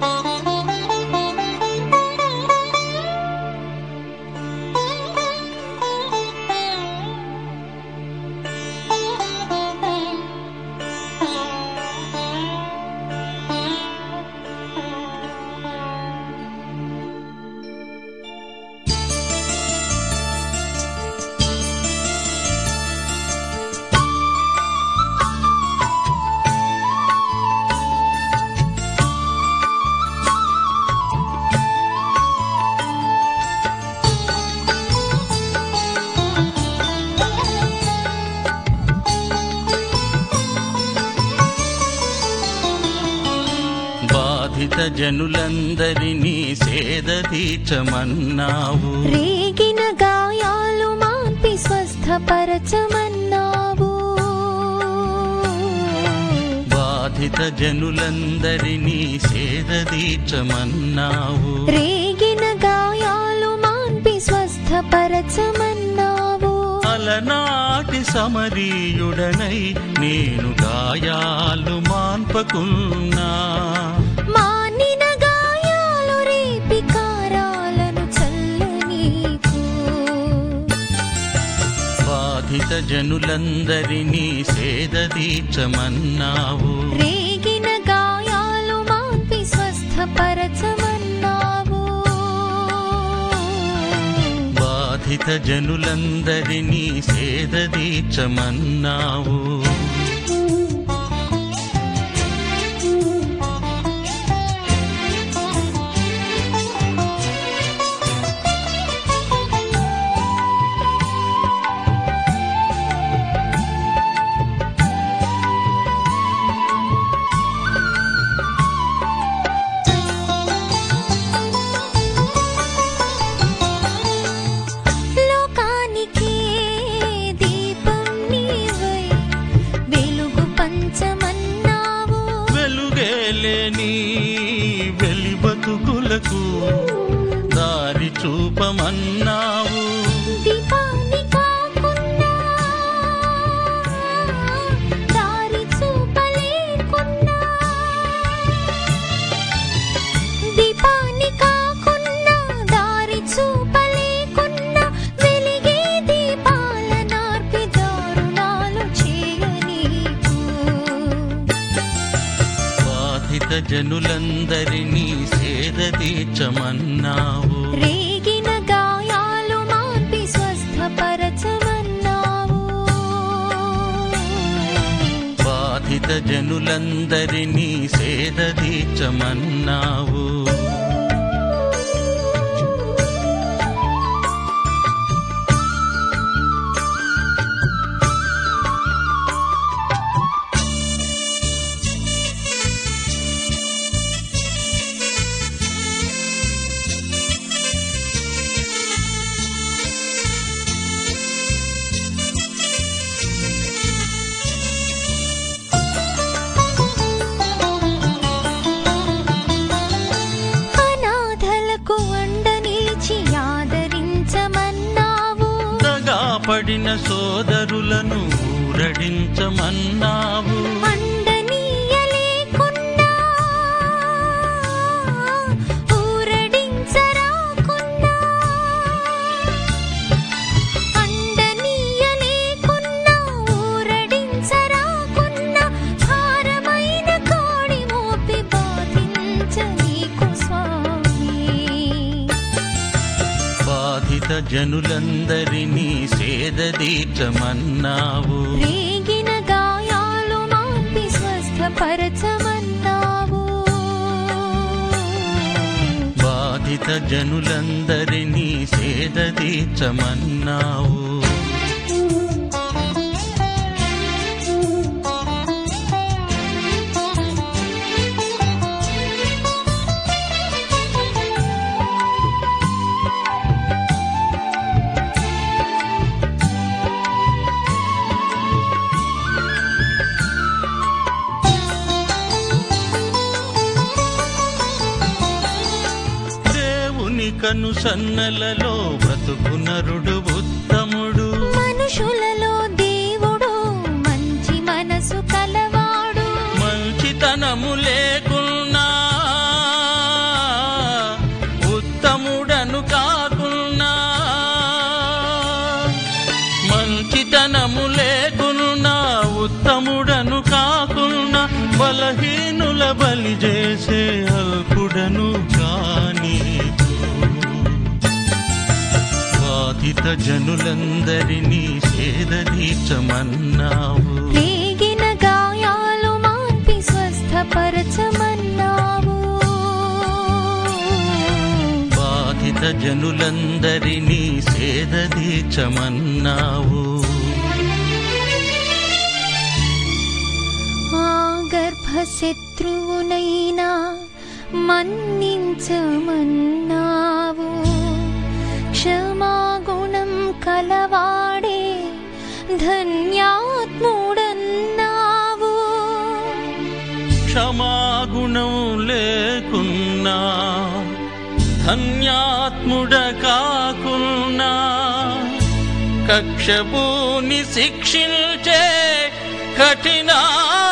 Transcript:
బాధిత జనులందరినీ సేద తీర్చమన్నావు రేగిన గాయాలు మాన్పి స్వస్థపరచమన్నావు బాధిత జనులందరినీ సేద తీర్చమన్నావు రేగిన గాయాలు మాన్పి స్వస్థపరచమన్నావు అలనాటి సమరీయుడనై నేను గాయాలు మాన్పకున్నా మానిన గాయాలు రేపి కారాలను చల్లనీకు బాధిత జనులందరినీ సేద తీర్చమన్నావు రేగిన గాయాలు మాన్పి స్వస్థపరచమన్నావు బాధిత జనులందరినీ సేద తీర్చమన్నావు లోకానికే దీపం నీవై వెలుగు పంచమన్నావు వెలుగేలేని వెలి బతుకులకు దారి చూపమన్నావు దీపాన్ని కాకున్నా దారి చూపలేకున్నా దీపాన్ని కాకున్నా దారి చూపలేకున్నా వెలిగే దీపాల నార్పి దారుణాలు చేయనీకు బాధిత జనులందరినీ సేద తీర్చమన్నావు రేగిన గాయాలు మార్పి స్వస్థపరచమన్నావు బాధిత జనులందరినీ సేద తీర్చమన్నావు అనాథలకు అండ నిలిచి ఆదరించమన్నావు దగా పడిన సోదరులను ఊరడించమన్నావు అండ నీయలేకున్నా ఊరడించరాకున్నా అండ నీయలేకున్నా ఊరడించరాకున్నా భారమైన కోడి మోపి బాధించ నీకు స్వామి బాధిత జనులందరినీ సేద తీర్చమన్నావు రేగిన గాయాలు మాపి స్వస్థపరచమన్నావు బాధిత జనులందరినీ సేద తీర్చమన్నావు దేవుని కను సన్నలలో బ్రతుకు నరుడు ఉత్తముడు మనుషులలో దేవుడు మంచి మనసు కలవాడు మంచితనము లేకున్నా గలి చేసే అల్పుడను కానీదు బాధిత జనులందరినీ సేదీర్చమన్నావు రేగిన గాయాలు మాన్పి స్వస్థపరచమన్నావు బాధిత జనులందరినీ సేదీర్చమన్నావు ఆ గర్భశత్రువునైనా మన్నించమన్నావు క్షమాగుణం కలవాడే ధన్యాత్ముడన్నావు క్షమాగుణం లేకున్నా ధన్యాత్ముడ కాకున్నా కక్షభూని శిక్షించే కఠినా